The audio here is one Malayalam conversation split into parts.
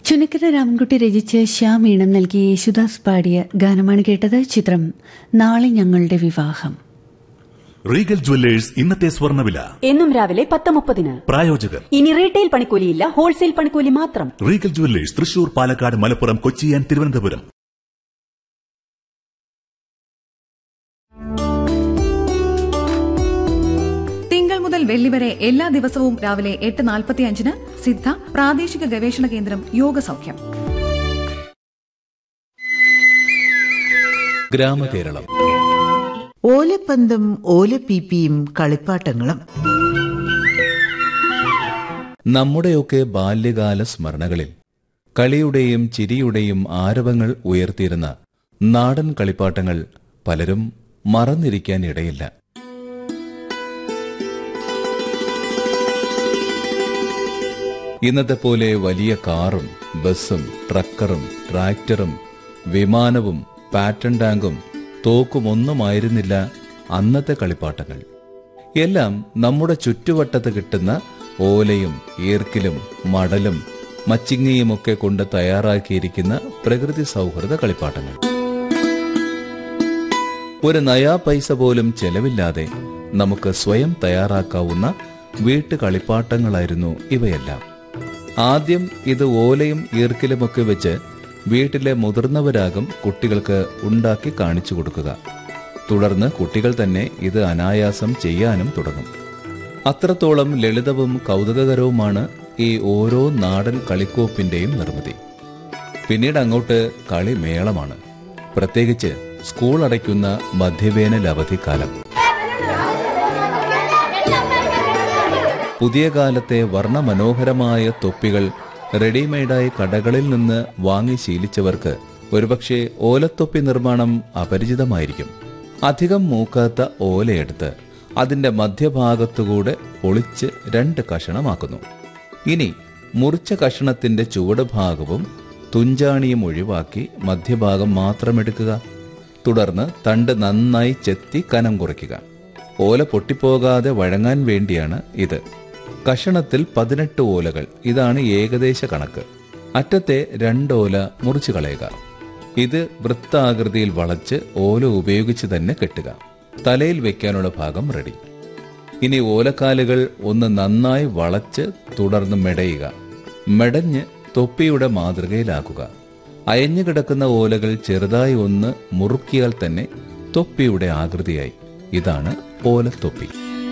ചുനക്കര രാമൻകുട്ടി രചിച്ച് ശ്യാം ഈണം നൽകി യേശുദാസ് പാടിയ ഗാനമാണ് കേട്ടത് ചിത്രം നാളെ ഞങ്ങളുടെ വിവാഹം റീഗൽ ജുവല്ലേഴ്സ് ഇന്നത്തെ സ്വർണ്ണവില എന്നും രാവിലെ പത്ത് മുപ്പതിന് പ്രായോജകർ ഇനി റീറ്റെയിൽ പണിക്കൂലിയില്ല ഹോൾസെയിൽ പണിക്കൂലി മാത്രം Regal Jewellers Thrissur Palakkad Malappuram Kochi and Thiruvananthapuram തിങ്കൾ മുതൽ വെള്ളി വരെ എല്ലാ ദിവസവും രാവിലെ എട്ട് നാൽപ്പത്തി അഞ്ചിന് സിദ്ധ പ്രാദേശിക ഗവേഷണ കേന്ദ്രം യോഗസൗഖ്യം ഗ്രാമകേരളം ഓലപ്പന്തും ഓലപ്പീപ്പിയും കളിപ്പാട്ടങ്ങളും നമ്മുടെയൊക്കെ ബാല്യകാല സ്മരണകളിൽ കളിയുടെയും ചിരിയുടെയും ആരവങ്ങൾ ഉയർത്തിയിരുന്ന നാടൻ കളിപ്പാട്ടങ്ങൾ പലരും മറന്നിരിക്കാൻ ഇടയില്ല ഇന്നത്തെ പോലെ വലിയ കാറും ബസ്സും ട്രക്കറും ട്രാക്ടറും വിമാനവും പാറ്റൺ ടാങ്കും തോക്കുമൊന്നുമായിരുന്നില്ല അന്നത്തെ കളിപ്പാട്ടങ്ങൾ എല്ലാം നമ്മുടെ ചുറ്റുവട്ടത്ത് കിട്ടുന്ന ഓലയും ഈർക്കിലും മടലും മച്ചിങ്ങയുമൊക്കെ കൊണ്ട് തയ്യാറാക്കിയിരിക്കുന്ന പ്രകൃതി സൗഹൃദ കളിപ്പാട്ടങ്ങൾ ഒരു നയാ പൈസ പോലും ചെലവില്ലാതെ നമുക്ക് സ്വയം തയ്യാറാക്കാവുന്ന വീട്ടു കളിപ്പാട്ടങ്ങളായിരുന്നു ഇവയെല്ലാം ആദ്യം ഇത് ഓലയും ഈർക്കിലുമൊക്കെ വെച്ച് വീട്ടിലെ മുതിർന്നവരാകും കുട്ടികൾക്ക് ഉണ്ടാക്കി കാണിച്ചു കൊടുക്കുക തുടർന്ന് കുട്ടികൾ തന്നെ ഇത് അനായാസം ചെയ്യാനും തുടങ്ങും അത്രത്തോളം ലളിതവും കൗതുകകരവുമാണ് ഈ ഓരോ നാടൻ കളിക്കോപ്പിന്റെയും നിർമ്മിതി പിന്നീട് അങ്ങോട്ട് കളി മേളമാണ് പ്രത്യേകിച്ച് സ്കൂൾ അടയ്ക്കുന്ന മധ്യവേനൽ അവധിക്കാലം പുതിയ കാലത്തെ വർണ്ണമനോഹരമായ തൊപ്പികൾ റെഡിമെയ്ഡായി കടകളിൽ നിന്ന് വാങ്ങി ശീലിച്ചവർക്ക് ഒരുപക്ഷെ ഓലത്തൊപ്പി നിർമ്മാണം അപരിചിതമായിരിക്കും അധികം മൂക്കാത്ത ഓലയെടുത്ത് അതിന്റെ മധ്യഭാഗത്തുകൂടെ പൊളിച്ച് രണ്ട് കഷണമാക്കുന്നു ഇനി മുറിച്ച കഷണത്തിന്റെ ചുവട് ഭാഗവും തുഞ്ചാണിയും ഒഴിവാക്കി മധ്യഭാഗം മാത്രം എടുക്കുക തുടർന്ന് തണ്ട് നന്നായി ചെത്തി കനം കുറയ്ക്കുക ഓല പൊട്ടിപ്പോകാതെ വഴങ്ങാൻ വേണ്ടിയാണ് ഇത് കഷണത്തിൽ പതിനെട്ട് ഓലകൾ ഇതാണ് ഏകദേശ കണക്ക് അറ്റത്തെ രണ്ടോല മുറിച്ചു കളയുക ഇത് വൃത്താകൃതിയിൽ വളച്ച് ഓല ഉപയോഗിച്ച് തന്നെ കെട്ടുക തലയിൽ വെക്കാനുള്ള ഭാഗം റെഡി ഇനി ഓലക്കാലുകൾ ഒന്ന് നന്നായി വളച്ച് തുടർന്ന് മെടയുക മെടഞ്ഞ് തൊപ്പിയുടെ മാതൃകയിലാക്കുക അയഞ്ഞു കിടക്കുന്ന ഓലകൾ ചെറുതായി ഒന്ന് മുറുക്കിയാൽ തന്നെ തൊപ്പിയുടെ ആകൃതിയായി ഇതാണ് ഓലത്തൊപ്പി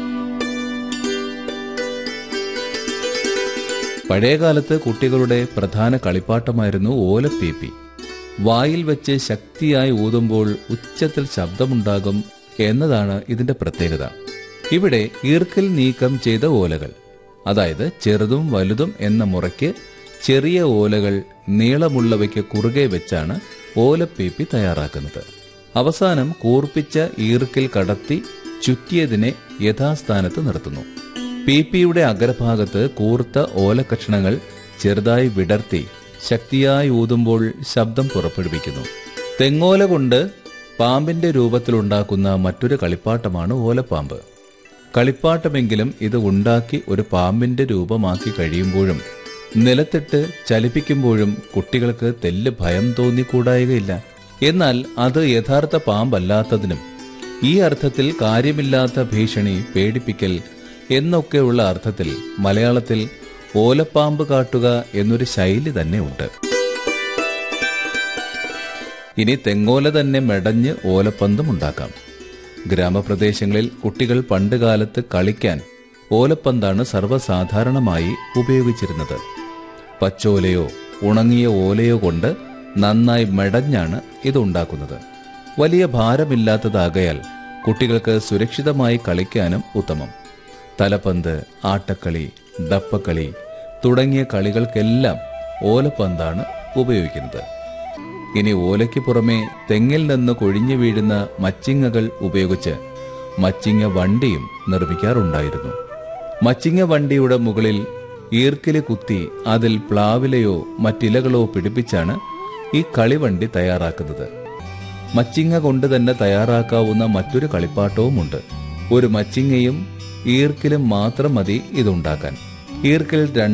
പഴയകാലത്ത് കുട്ടികളുടെ പ്രധാന കളിപ്പാട്ടമായിരുന്നു ഓലപ്പീപ്പി വായിൽ വെച്ച് ശക്തിയായി ഊതുമ്പോൾ ഉച്ചത്തിൽ ശബ്ദമുണ്ടാകും എന്നതാണ് ഇതിന്റെ പ്രത്യേകത ഇവിടെ ഈർക്കിൽ നീക്കം ചെയ്ത ഓലകൾ അതായത് ചെറുതും വലുതും എന്ന മുറയ്ക്ക് ചെറിയ ഓലകൾ നീളമുള്ളവയ്ക്ക് കുറുകെ വെച്ചാണ് ഓലപ്പീപ്പി തയ്യാറാക്കുന്നത് അവസാനം കൂർപ്പിച്ച ഈർക്കിൽ കടത്തി ചുറ്റിയതിനെ യഥാസ്ഥാനത്ത് നിർത്തുന്നു പീപ്പിയുടെ അഗ്രഭാഗത്ത് കൂർത്ത ഓലക്കഷണങ്ങൾ ചെറുതായി വിടർത്തി ശക്തിയായി ഊതുമ്പോൾ ശബ്ദം പുറപ്പെടുവിക്കുന്നു തെങ്ങോല കൊണ്ട് പാമ്പിന്റെ രൂപത്തിലുണ്ടാക്കുന്ന മറ്റൊരു കളിപ്പാട്ടമാണ് ഓലപ്പാമ്പ് കളിപ്പാട്ടമെങ്കിലും ഇത് ഉണ്ടാക്കി ഒരു പാമ്പിന്റെ രൂപമാക്കി കഴിയുമ്പോഴും നിലത്തിട്ട് ചലിപ്പിക്കുമ്പോഴും കുട്ടികൾക്ക് തെല്ല് ഭയം തോന്നിക്കൂടായികയില്ല എന്നാൽ അത് യഥാർത്ഥ പാമ്പല്ലാത്തതിനും ഈ അർത്ഥത്തിൽ കാര്യമില്ലാത്ത ഭീഷണി പേടിപ്പിക്കൽ എന്നൊക്കെയുള്ള അർത്ഥത്തിൽ മലയാളത്തിൽ ഓലപ്പാമ്പ് കാട്ടുക എന്നൊരു ശൈലി തന്നെ ഉണ്ട് ഇനി തെങ്ങോല തന്നെ മെടഞ്ഞ് ഓലപ്പന്തും ഉണ്ടാക്കാം ഗ്രാമപ്രദേശങ്ങളിൽ കുട്ടികൾ പണ്ടുകാലത്ത് കളിക്കാൻ ഓലപ്പന്താണ് സർവ്വസാധാരണമായി ഉപയോഗിച്ചിരുന്നത് പച്ചോലയോ ഉണങ്ങിയ ഓലയോ കൊണ്ട് നന്നായി മെടഞ്ഞാണ് ഇത് ഉണ്ടാക്കുന്നത് വലിയ ഭാരമില്ലാത്തതാകയാൽ കുട്ടികൾക്ക് സുരക്ഷിതമായി കളിക്കാനും ഉത്തമം തലപ്പന്ത് ആട്ടക്കളി ഡപ്പക്കളി തുടങ്ങിയ കളികൾക്കെല്ലാം ഓലപ്പന്താണ് ഉപയോഗിക്കുന്നത് ഇനി ഓലയ്ക്ക് പുറമെ തെങ്ങിൽ നിന്ന് കൊഴിഞ്ഞു വീഴുന്ന മച്ചിങ്ങകൾ ഉപയോഗിച്ച് മച്ചിങ്ങ വണ്ടിയും നിർമ്മിക്കാറുണ്ടായിരുന്നു മച്ചിങ്ങ വണ്ടിയുടെ മുകളിൽ ഈർക്കില് കുത്തി അതിൽ പ്ലാവിലയോ മറ്റിലകളോ പിടിപ്പിച്ചാണ് ഈ കളിവണ്ടി തയ്യാറാക്കുന്നത് മച്ചിങ്ങ കൊണ്ട് തന്നെ തയ്യാറാക്കാവുന്ന മറ്റൊരു കളിപ്പാട്ടവുമുണ്ട് ഒരു മച്ചിങ്ങയും ഈർക്കിലും മാത്രം മതി ഇതുണ്ടാക്കാൻ ഈർക്കിൽ